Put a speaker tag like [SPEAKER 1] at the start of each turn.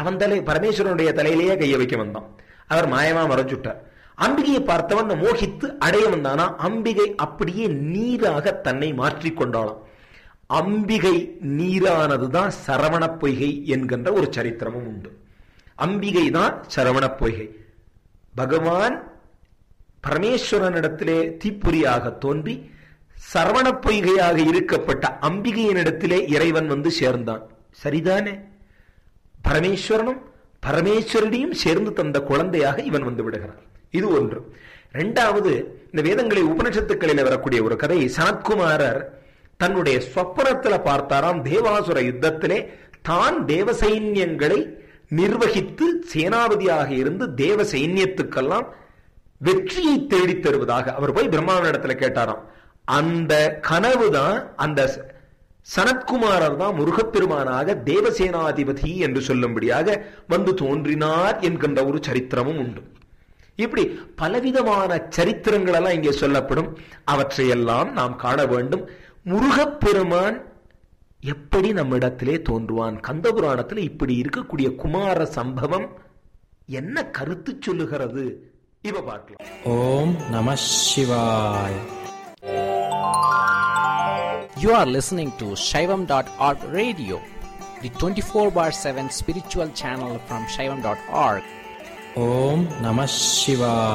[SPEAKER 1] அவன் தலை பரமேஸ்வரனுடைய தலையிலேயே கையை வைக்க வந்தான் அவர் மாயமா மறைஞ்சுட்டார் அம்பிகையை பார்த்தவன் மோகித்து அடைய வந்தானா அம்பிகை அப்படியே நீராக தன்னை மாற்றிக் கொண்டாளாம் அம்பிகை நீரானதுதான் சரவண பொய்கை என்கின்ற ஒரு சரித்திரமும் உண்டு அம்பிகை தான் சரவண பொய்கை பகவான் பரமேஸ்வரனிடத்திலே தீப்பொறியாக தோன்றி சரவண பொய்கையாக இருக்கப்பட்ட அம்பிகையினிடத்திலே இறைவன் வந்து சேர்ந்தான் சரிதானே பரமேஸ்வரனும் பரமேஸ்வரனையும் சேர்ந்து தந்த குழந்தையாக இவன் வந்து விடுகிறான் இது ஒன்று இரண்டாவது இந்த வேதங்களை உபனிஷத்துக்களில் வரக்கூடிய ஒரு கதை சனத்குமாரர் தன்னுடைய சொப்பனத்துல பார்த்தாராம் தேவாசுர யுத்தத்திலே தான் தேவ சைன்யங்களை நிர்வகித்து சேனாபதியாக இருந்து தேவ சைன்யத்துக்கெல்லாம் வெற்றியை தேடித் தருவதாக அவர் போய் பிரம்மாவனிடத்துல கேட்டாராம் அந்த கனவு தான் அந்த சனத்குமாரர் தான் முருகப்பெருமானாக தேவசேனாதிபதி என்று சொல்லும்படியாக வந்து தோன்றினார் என்கின்ற ஒரு சரித்திரமும் உண்டு இப்படி பலவிதமான சரித்திரங்கள் எல்லாம் இங்கே சொல்லப்படும் அவற்றையெல்லாம் நாம் காண வேண்டும் முருகப்பெருமான் எப்படி நம்மிடத்திலே தோன்றுவான் கந்தபுராணத்தில் இப்படி இருக்கக்கூடிய குமார சம்பவம் என்ன கருத்து சொல்லுகிறது இப்ப பார்க்கலாம்
[SPEAKER 2] ஓம் நம சிவாய்
[SPEAKER 3] You are listening to Shaivam.org radio, the 24 bar 7 spiritual channel from Shaivam.org.
[SPEAKER 2] ஓம் நம சிவாய்